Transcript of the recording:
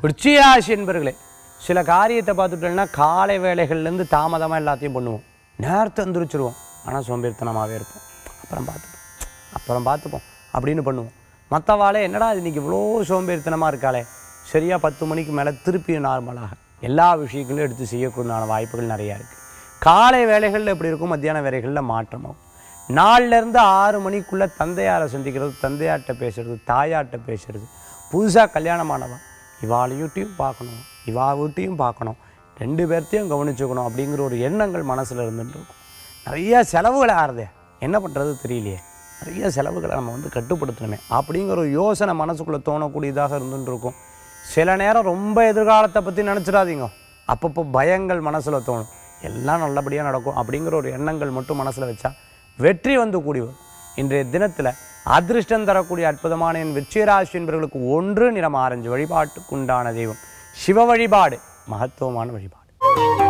விருச்சிகராசி என்பர்களே சில காரியத்தை பார்த்துட்டோம்னா காலை வேலைகள்லேருந்து தாமதமாக எல்லாத்தையும் பண்ணுவோம் நேரத்தை எந்திரிச்சிருவோம் ஆனால் சோம்பேறித்தனமாகவே இருப்போம் அப்புறம் பார்த்துப்போம் அப்புறம் பார்த்துப்போம் அப்படின்னு பண்ணுவோம் மற்றவாளே என்னடா இது இன்னைக்கு இவ்வளோ சோம்பேறித்தனமாக இருக்காளே சரியாக பத்து மணிக்கு மேலே திருப்பியும் நார்மலாக எல்லா விஷயங்களும் எடுத்து செய்யக்கூடிய வாய்ப்புகள் நிறையா இருக்குது காலை வேலைகளில் எப்படி இருக்கும் மத்தியான வேலைகளில் மாற்றமாகும் நாலுலேருந்து ஆறு மணிக்குள்ளே தந்தையாரை சந்திக்கிறது தந்தையார்கிட்ட பேசுறது தாயார்கிட்ட பேசுறது புதுசாக கல்யாணமானவா இவாள் வீட்டையும் பார்க்கணும் இவா வீட்டையும் பார்க்கணும் ரெண்டு பேர்த்தையும் கவனிச்சுக்கணும் அப்படிங்கிற ஒரு எண்ணங்கள் மனசில் இருந்துட்டு இருக்கும் நிறைய செலவுகள் ஆறுதே என்ன பண்ணுறது தெரியலையே நிறைய செலவுகளை நம்ம வந்து கட்டுப்படுத்தணுமே அப்படிங்கிற ஒரு யோசனை மனசுக்குள்ளே தோணக்கூடியதாக இருந்துட்டு இருக்கும் சில நேரம் ரொம்ப எதிர்காலத்தை பற்றி நினச்சிடாதீங்க அப்பப்போ பயங்கள் மனசில் தோணும் எல்லாம் நல்லபடியாக நடக்கும் அப்படிங்கிற ஒரு எண்ணங்கள் மட்டும் மனசில் வச்சா வெற்றி வந்து கூடி வரும் இன்றைய தினத்தில் அதிர்ஷ்டம் தரக்கூடிய அற்புதமான என் வெற்றிராசி என்பவர்களுக்கு ஒன்று நிறம் ஆரஞ்சு வழிபாட்டுக்குண்டான தெய்வம் சிவ வழிபாடு மகத்துவமான வழிபாடு